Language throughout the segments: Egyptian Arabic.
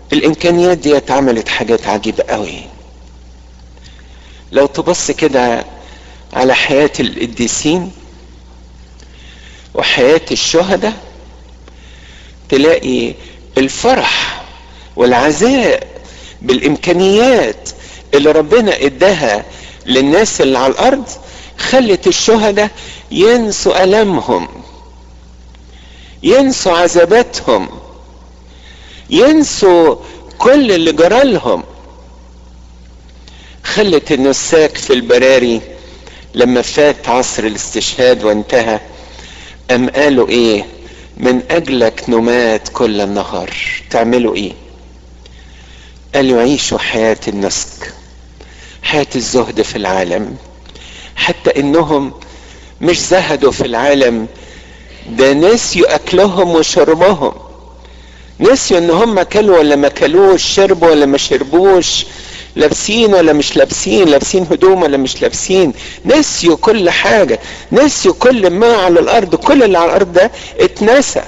الامكانيات دي عملت حاجات عجيبة قوي لو تبص كده على حياة القديسين وحياة الشهداء تلاقي الفرح والعزاء بالامكانيات اللي ربنا اداها للناس اللي على الارض خلت الشهداء ينسوا المهم ينسوا عذاباتهم ينسوا كل اللي جرالهم خلت النساك في البراري لما فات عصر الاستشهاد وانتهى ام قالوا ايه من اجلك نمات كل النهار تعملوا ايه قالوا يعيشوا حياة النسك حياة الزهد في العالم حتى انهم مش زهدوا في العالم ده نسيوا اكلهم وشربهم نسيوا ان هم كلوا ولا ما كلوش شربوا ولا ما شربوش لابسين ولا مش لابسين لابسين هدوم ولا مش لابسين نسيوا كل حاجة نسيوا كل ما على الارض كل اللي على الارض ده اتنسى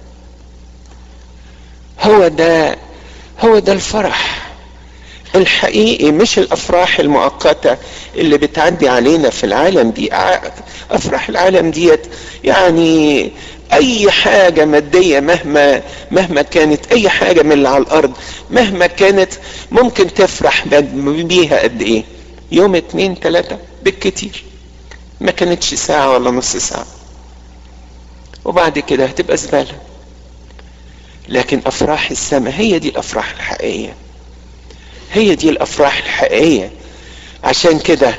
هو ده هو ده الفرح الحقيقي مش الافراح المؤقتة اللي بتعدي علينا في العالم دي افراح العالم ديت يعني اي حاجة مادية مهما مهما كانت اي حاجة من اللي على الارض مهما كانت ممكن تفرح بيها قد ايه يوم اتنين تلاتة بالكتير ما كانتش ساعة ولا نص ساعة وبعد كده هتبقى زبالة لكن افراح السماء هي دي الافراح الحقيقية هي دي الافراح الحقيقية عشان كده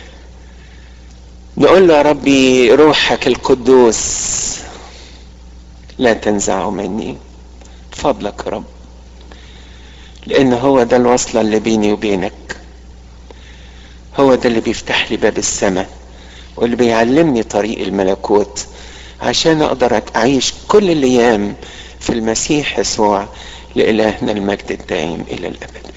نقول له يا ربي روحك القدوس لا تنزعه مني فضلك يا رب لان هو ده الوصلة اللي بيني وبينك هو ده اللي بيفتح لي باب السماء واللي بيعلمني طريق الملكوت عشان اقدر اعيش كل الايام في المسيح يسوع لالهنا المجد الدائم الى الابد